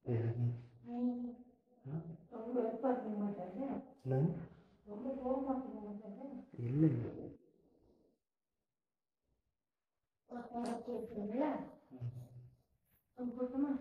ரொம்ப எதிர்பார்க்க மாட்டாங்க என்ன ரொம்ப கோபமாக மாட்டாங்க இல்லைங்க கேட்குறீங்களா கொடுக்கமா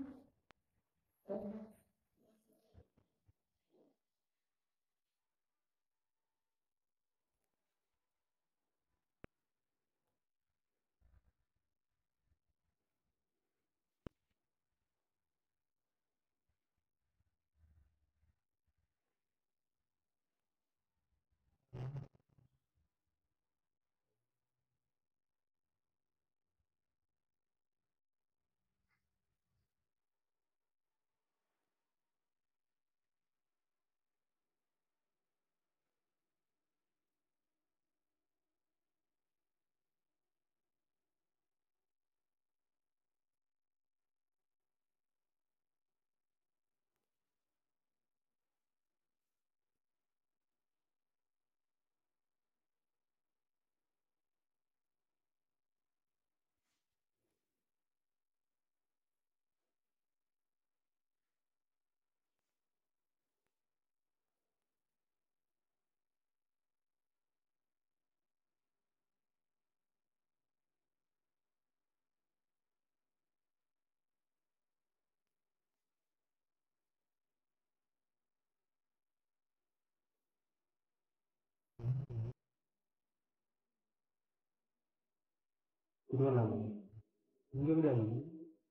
திருவண்ணாமலை இங்கே எப்படி வந்தீங்க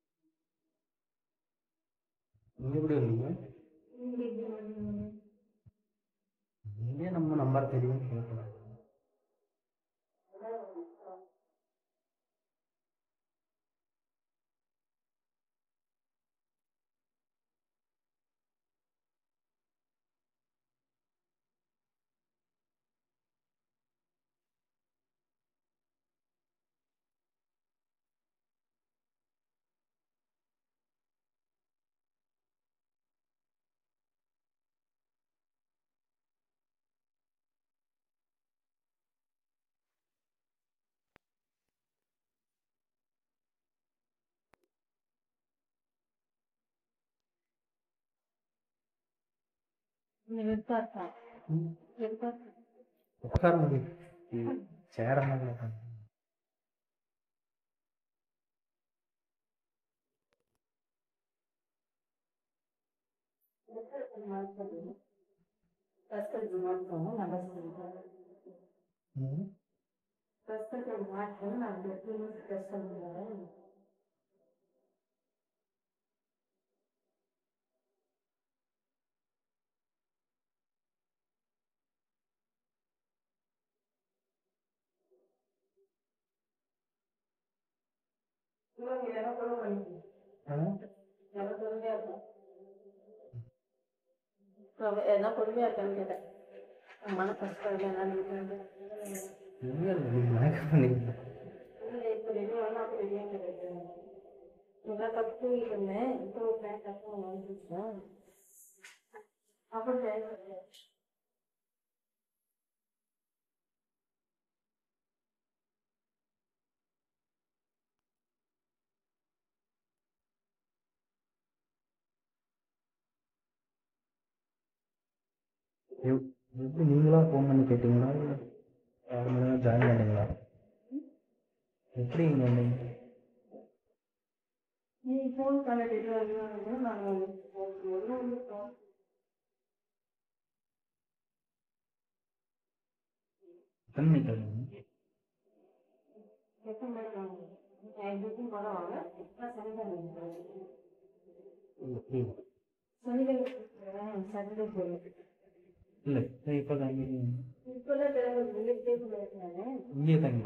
இங்கே எப்படி வந்தீங்க இங்கே நம்ம நம்பர் தெரியும் கேட்கலாம் எதிர்பார்த்தேன் எதிர்பார்த்தேன் உட்கார முடியும் சேரமாக கஷ்டத்துக்கு மாற்றணும் நான் கஷ்டம் ம் கஷ்டத்துக்கு மாற்றணும் நான் எப்பயுமே கஷ்டம் இல்லை இவங்க எனக்குள்ள பண்ணிக்கணும் ஆ எனக்கு பொறுமையா இருக்கும் ரொம்ப என்ன பொறுமையா இருக்கான்னு கேட்டேன் மன கஷ்டம் இல்லை என்னன்னு கேட்டேன். இல்லை இல்லை நீங்கள் மயக்கம் பண்ணீங்க இல்லை இப்போ ரெடி வேணா அப்போ ரெடியாக கிடையாது நல்லா கற்று இருந்தேன் இப்போ ஒரு பேண்ட் கஷ்டம் வந்துருச்சேன் அப்புறம் தேவை எப்- எப்படி நீங்களா ஃபோன் பண்ணி கேட்டிங்களா இல்லை யார் மூலமா ஜாயின் பண்ணீங்களா எப்படி இங்கே வந்தீங்க நீ ஃபோன் பண்ணிட்டு வருவாங்க நாங்கள் ஒன்று எத்தனை மணிக்கு வந்தீங்க எத்தனை மணிக்கு வாங்க ஐந்துக்கும் கூட வாங்க நான் சனிக்கிழமை இல்லை இல்லை சனிக்கிழமை சண்டே போயிருக்கு இல்லை இப்போ தங்கி இப்போதான் கிளம்பி உள்ளே போயிருக்கானே இங்கேயே தங்கி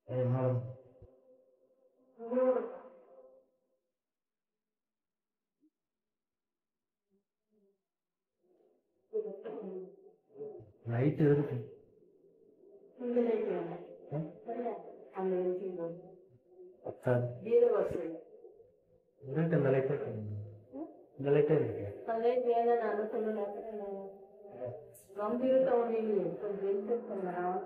என்னால் லைட் இருக்கு இந்த லைட் வேணும் அந்த லைட் பத்தாது ஜீரோ வருஷம் இருக்கு இந்த லைட்டே இந்த லைட்டே இருக்கு அந்த லைட் வேணும் நான் சொல்லல ரொம்ப இருக்க ஒன்றில்லையே கொஞ்சம் இன்செக்ட் பண்ணலாம்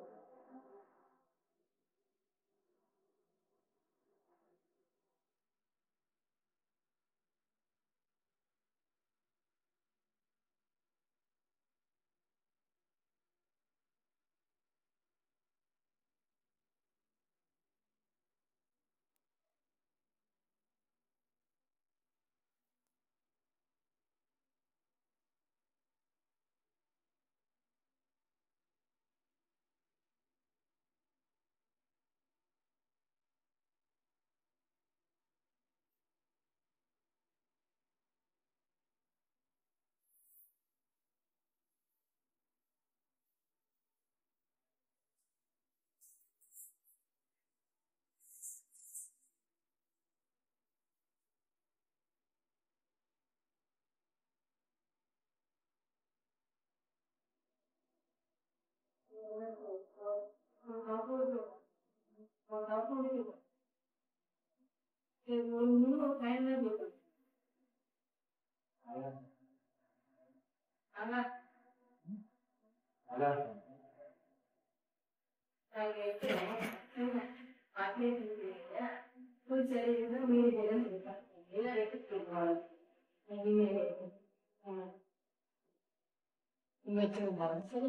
சரி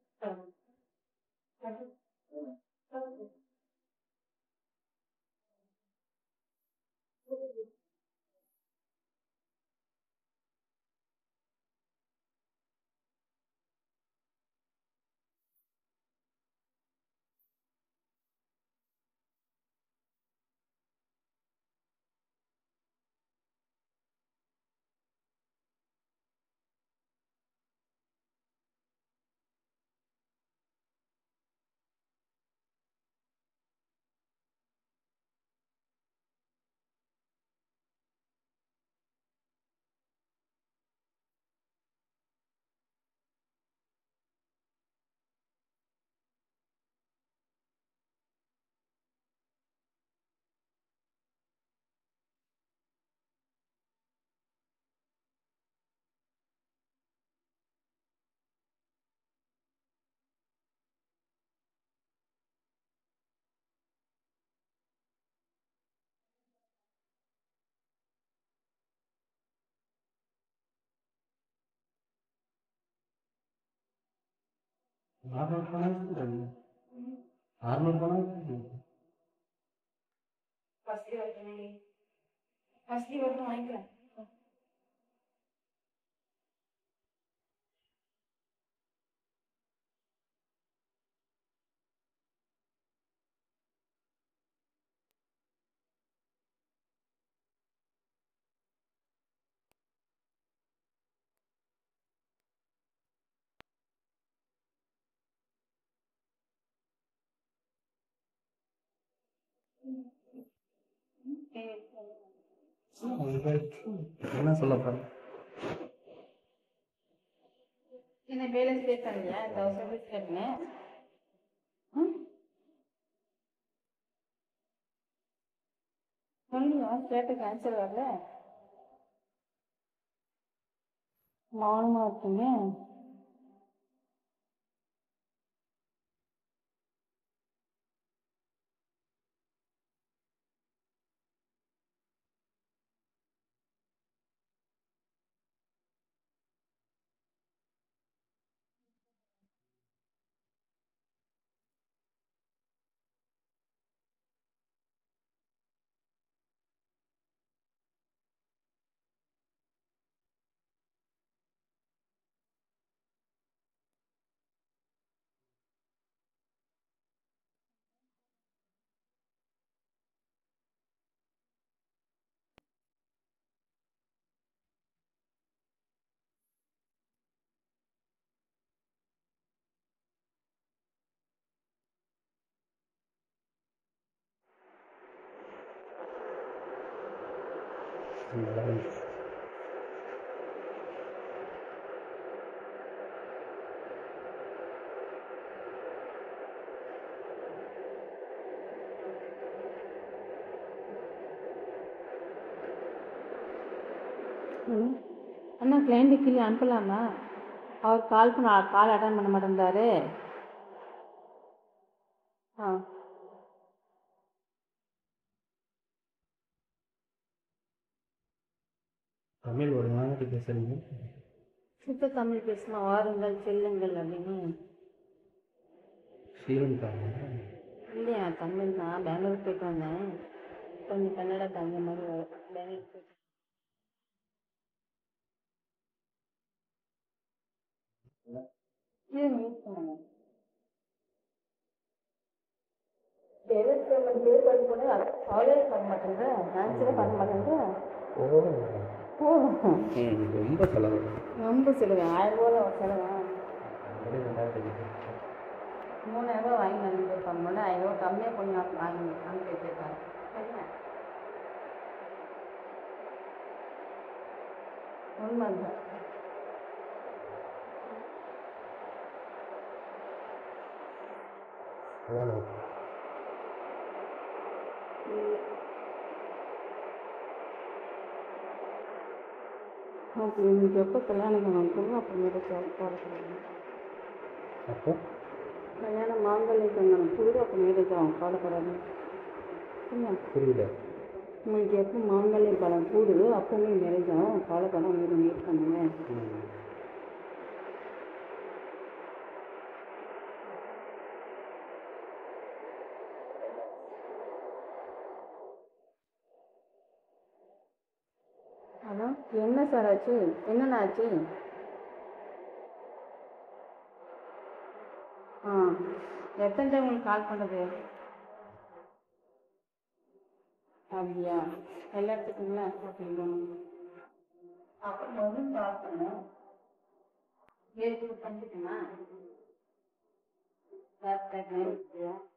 நார்மல் போனால் நார்மல் போனால் ஃபர்ஸ்ட் வரணும் ஃபர்ஸ்ட் வரணும் வாங்கிக்கலாம் என்ன சொல்ல போற என்ன பேலன்ஸ் பே பண்ணலையா தௌசண்ட் ருபீஸ் கட்டினேன் சொல்லுங்க கேட்ட கேன்சல் வரல மௌனமா இருக்கீங்க நல்லா இருக்கு. ம். அண்ணா கிளைண்ட்டு கீழே அனுப்பலாமா அவர் கால் பண்ண கால் அட்டன் பண்ண மாட்டேங்கிறாரு ஆ தமிழ் ஒரு மாதிரி பேசுறீங்க சுத்த தமிழ் பேசுமா வாருங்கள் செல்லுங்கள் அப்படின்னு ஸ்ரீலங்கா இல்லையா தமிழ் தான் பெங்களூர் போயிட்டு வந்தேன் கொஞ்சம் கன்னடா தங்க மாதிரி வரும் பெங்களூர் போயிட்டு இருங்க, யூஸ் பண்ணுங்க டெலிவரி பேமெண்ட் பே பண்ணி போட்டு காலேஜ் பண்ண மாட்டேங்கிற ஆன்சரே பண்ண மாட்டேங்கிற ஓ ஓ ம், ரொம்ப செலவு ரொம்ப செலவு ஆயிரம் ரூபா செலவா அப்படியே ரெண்டாயிரத்தி ஐநூறு. மூணாயிரம் ரூபாய் வாங்கி அனுப்பியிருப்பாங்க முதல்ல ஆயிரம் ரூபாய் கம்மியாக கொஞ்சம் வாங்கி அனுப்பி வச்சிருக்காங்க சரியா உண்மைதான் அதானே அப்போ எனக்கு எப்போ கல்யாணம் பண்ணுவோம் அப்புறமேட்டு போகிறேன் அப்போ கல்யாணம் மாங்கல்யம் சொன்னாங்க புது அப்புறமேட்டு ஆகும் கவலைப்படாது சரியா புரியல உங்களுக்கு எப்போ மாங்கல்யம் பழம் கூடுதோ அப்போவே மேரேஜ் ஆகும் கவலைப்படாம வீடு வெயிட் பண்ணுங்க ம். அதான் என்ன சார் ஆச்சு என்னென்ன ஆச்சு ஆ எத்தனை டைம் உங்களுக்கு கால் பண்ணுறது அப்படியா எல்லா இடத்துக்குங்களா ஓகேங்களா அப்புறம் முதல்ல கால் பண்ணேன் ஏற்கனவே பண்ணிட்டுமா